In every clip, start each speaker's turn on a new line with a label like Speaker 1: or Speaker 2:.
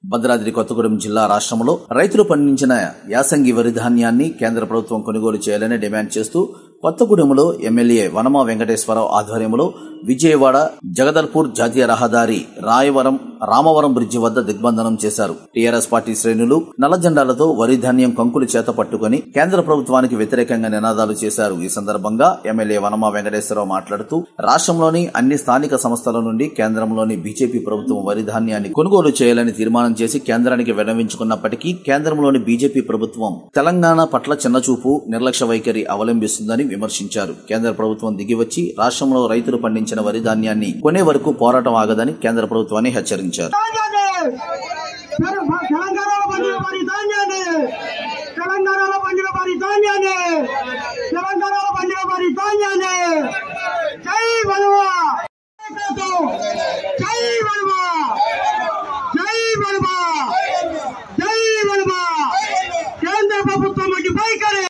Speaker 1: భద్రాద్రి కొత్తగూడెం జిల్లా రాష్ట్రంలో రైతులు పండించిన యాసంగి వరి ధాన్యాన్ని కేంద్ర ప్రభుత్వం కొనుగోలు చేయాలని డిమాండ్ చేస్తూ కొత్తగూడెంలో ఎమ్మెల్యే వనమా వెంకటేశ్వరరావు ఆధ్వర్యంలో విజయవాడ జగదల్పూర్ జాతీయ రహదారి రాయవరం రామవరం బ్రిడ్జి వద్ద దిగ్బంధనం చేశారు టీఆర్ఎస్ పార్టీ శ్రేణులు నల్ల జెండాలతో వరి ధాన్యం కంకులు చేత పట్టుకుని కేంద్ర ప్రభుత్వానికి వ్యతిరేకంగా నినాదాలు చేశారు ఈ సందర్భంగా ఎమ్మెల్యే వనమా వెంకటేశ్వరరావు మాట్లాడుతూ రాష్ట్రంలోని అన్ని స్థానిక సంస్థల నుండి కేంద్రంలోని బీజేపీ ప్రభుత్వం వరి ధాన్యాన్ని కొనుగోలు చేయాలని తీర్మానం చేసి కేంద్రానికి విన్నవించుకున్నప్పటికీ కేంద్రంలోని బీజేపీ ప్రభుత్వం తెలంగాణ పట్ల చిన్నచూపు నిర్లక్ష్య వైఖరి అవలంబిస్తుందని విమర్శించారు కేంద్ర ప్రభుత్వం దిగివచ్చి రాష్ట్రంలో రైతులు పండించిన వరి ధాన్యాన్ని కొనే వరకు పోరాటం ఆగదని కేంద్ర ప్రభుత్వాన్ని హెచ్చరించారు
Speaker 2: తెలంగాణలో పండిన వారి ధాన్యాన్ని తెలంగాణలో పండిన వారి ధాన్యాన్ని తెలంగాణలో పండిన వారి ధాన్యాన్ని జై వనువా జై వనువా జై వనువా జై వనువా కేంద్ర ప్రభుత్వం వంటి వైఖరి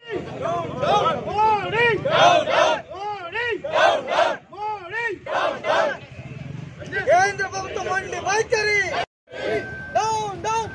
Speaker 2: కేంద్ర ప్రభుత్వం వంటి వైఖరి డౌన్ డౌన్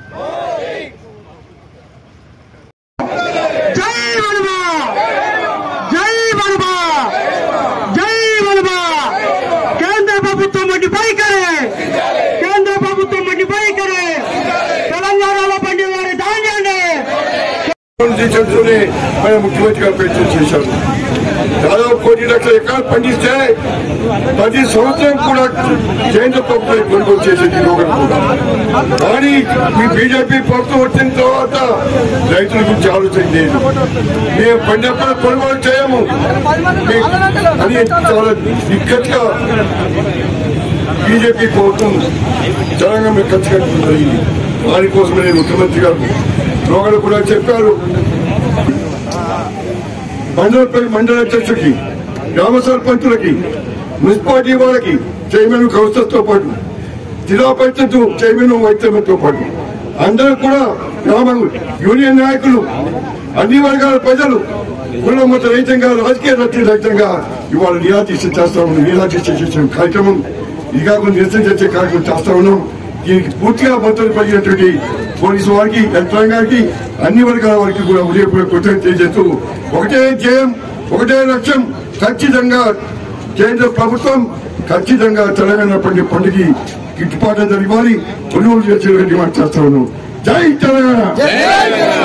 Speaker 2: జై వనువా జై వనువా జై వనువా కేంద్ర ప్రభుత్వం వంటి వైఖరి కేంద్ర ప్రభుత్వం వంటి వైఖరి తెలంగాణలో పండిన వారి ధాన్యాన్ని
Speaker 3: నుంచి చెప్తూనే మన ముఖ్యమంత్రి గారు ప్రయత్నం చేశారు దాదాపు కోటి లక్షల ఎకరాలు పండిస్తే ప్రతి సంవత్సరం కూడా కేంద్ర ప్రభుత్వం కొనుగోలు చేసేది రోగం కూడా కానీ మీ బీజేపీ ప్రభుత్వం వచ్చిన తర్వాత రైతుల గురించి ఆలోచన లేదు మేము పండినప్పుడు కొనుగోలు చేయము మీ- అని చాలా నిక్కట్గా బీజేపీ ప్రభుత్వం తెలంగాణ ఖర్చు కట్టుకుంటుంది దానికోసమే ముఖ్యమంత్రి గారు రోగలు కూడా చెప్పారు మండల మండల అధ్యక్షుడికి గ్రామ సర్పంచులకి మున్సిపాలిటీ వాళ్ళకి చైర్మన్ కౌన్సిలర్తో పాటు జిల్లా పరిషత్ చైర్మన్ వైద్యంతో పాటు అందరూ కూడా గ్రామ యూనియన్ నాయకులు అన్ని వర్గాల ప్రజలు కుల మత రహితంగా రాజకీయ రద్దు రహితంగా ఇవాళ నిరాదీక్ష చేస్తా ఉన్నాం నిరాదీక్ష చేసే కార్యక్రమం ఇది కాకుండా నిరసన చేసే కార్యక్రమం చేస్తా ఉన్నాం దీనికి పూర్తిగా మద్దతు పడినటువంటి పోలీసు వారికి యంత్రాంగానికి అన్ని వర్గాల వారికి కూడా ఉదయపూర్వక కృతజ్ఞత తెలియజేస్తూ ఒకటే ధ్యేయం ఒకటే లక్ష్యం ఖచ్చితంగా కేంద్ర ప్రభుత్వం ఖచ్చితంగా తెలంగాణ పండుగ పండుగ గిట్టుబాటు ధర ఇవ్వాలి కొనుగోలు చేసేటువంటి డిమాండ్ చేస్తా ఉన్నాం జై తెలంగాణ